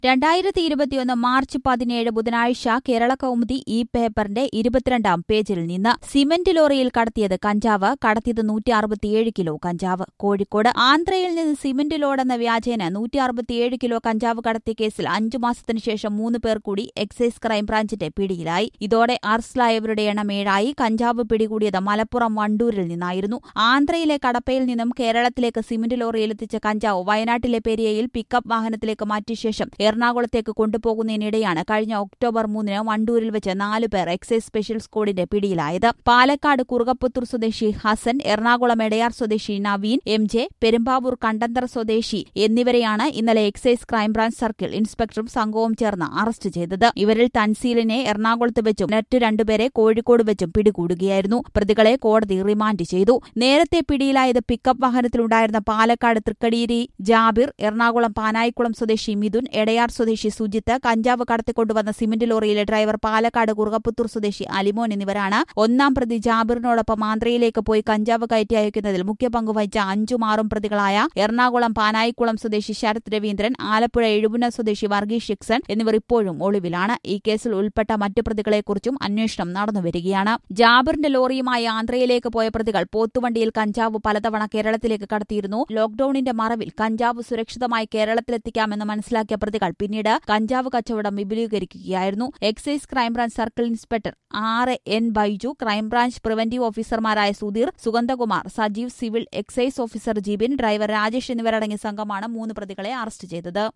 രണ്ടായിരത്തി ഇരുപത്തിയൊന്ന് മാർച്ച് പതിനേഴ് ബുധനാഴ്ച കേരള കൗമുദി ഈ പേപ്പറിന്റെ ഇരുപത്തിരണ്ടാം പേജിൽ നിന്ന് സിമന്റ് ലോറിയിൽ കടത്തിയത് കഞ്ചാവ് കടത്തിയത് നൂറ്റി അറുപത്തിയേഴ് കിലോ കഞ്ചാവ് കോഴിക്കോട് ആന്ധ്രയിൽ നിന്ന് സിമന്റ് ലോഡെന്ന വ്യാജേന നൂറ്റി അറുപത്തിയേഴ് കിലോ കഞ്ചാവ് കടത്തിയ കേസിൽ അഞ്ചു മാസത്തിനു ശേഷം മൂന്ന് പേർ കൂടി എക്സൈസ് ക്രൈംബ്രാഞ്ചിന്റെ പിടിയിലായി ഇതോടെ അറസ്റ്റിലായവരുടെ എണ്ണം ഏഴായി കഞ്ചാവ് പിടികൂടിയത് മലപ്പുറം വണ്ടൂരിൽ നിന്നായിരുന്നു ആന്ധ്രയിലെ കടപ്പയിൽ നിന്നും കേരളത്തിലേക്ക് സിമന്റ് ലോറിയിൽ എത്തിച്ച കഞ്ചാവ് വയനാട്ടിലെ പെരിയയിൽ പിക്കപ്പ് വാഹനത്തിലേക്ക് മാറ്റിയ ശേഷം എറണാകുളത്തേക്ക് കൊണ്ടുപോകുന്നതിനിടെയാണ് കഴിഞ്ഞ ഒക്ടോബർ മൂന്നിന് വണ്ടൂരിൽ വെച്ച് നാലു പേർ എക്സൈസ് സ്പെഷ്യൽ സ്ക്വാഡിന്റെ പിടിയിലായത് പാലക്കാട് കുറുകപ്പുത്തൂർ സ്വദേശി ഹസൻ എറണാകുളം എടയാർ സ്വദേശി നവീൻ എം ജെ പെരുമ്പാവൂർ കണ്ടന്തറ സ്വദേശി എന്നിവരെയാണ് ഇന്നലെ എക്സൈസ് ക്രൈംബ്രാഞ്ച് സർക്കിൾ ഇൻസ്പെക്ടറും സംഘവും ചേർന്ന് അറസ്റ്റ് ചെയ്തത് ഇവരിൽ തൻസീലിനെ എറണാകുളത്ത് വെച്ചും മറ്റു രണ്ടുപേരെ കോഴിക്കോട് വെച്ചും പിടികൂടുകയായിരുന്നു പ്രതികളെ കോടതി റിമാൻഡ് ചെയ്തു നേരത്തെ പിടിയിലായത് പിക്കപ്പ് വാഹനത്തിലുണ്ടായിരുന്ന പാലക്കാട് തൃക്കടീരി ജാബിർ എറണാകുളം പാനായിക്കുളം സ്വദേശി മിഥുൻ എടയാർ സ്വദേശി സുജിത്ത് കഞ്ചാവ് കടത്തിക്കൊണ്ടുവന്ന സിമന്റ് ലോറിയിലെ ഡ്രൈവർ പാലക്കാട് കുറുകപ്പുത്തൂർ സ്വദേശി അലിമോൻ എന്നിവരാണ് ഒന്നാം പ്രതി ജാബിറിനോടൊപ്പം ആന്ധ്രയിലേക്ക് പോയി കഞ്ചാവ് കയറ്റി അയക്കുന്നതിൽ മുഖ്യ പങ്ക് വഹിച്ച അഞ്ചും ആറും പ്രതികളായ എറണാകുളം പാനായിക്കുളം സ്വദേശി ശരത് രവീന്ദ്രൻ ആലപ്പുഴ എഴുപുന്ന സ്വദേശി വർഗീസ് ഷിക്സൺ എന്നിവർ ഇപ്പോഴും ഒളിവിലാണ് ഈ കേസിൽ ഉൾപ്പെട്ട മറ്റു പ്രതികളെക്കുറിച്ചും അന്വേഷണം നടന്നുവരികയാണ് ജാബിറിന്റെ ലോറിയുമായി ആന്ധ്രയിലേക്ക് പോയ പ്രതികൾ പോത്തുവണ്ടിയിൽ കഞ്ചാവ് പലതവണ കേരളത്തിലേക്ക് കടത്തിയിരുന്നു ലോക്ഡൌണിന്റെ മറവിൽ കഞ്ചാവ് സുരക്ഷിതമായി കേരളത്തിലെത്തിക്കാമെന്ന് മനസ്സിലാക്കിയ പ്രതികൾ പിന്നീട് കഞ്ചാവ് കച്ചവടം വിപുലീകരിക്കുകയായിരുന്നു excise crime branch circle inspector R N Baiju crime branch preventive ഓഫീസർമാരായ Sudheer Sugandhakumar Sajeev civil excise officer Jibin driver Rajesh എന്നിവരടങ്ങിയ സംഘമാണ് മൂന്ന് പ്രതികളെ അറസ്റ്റ് ചെയ്തത്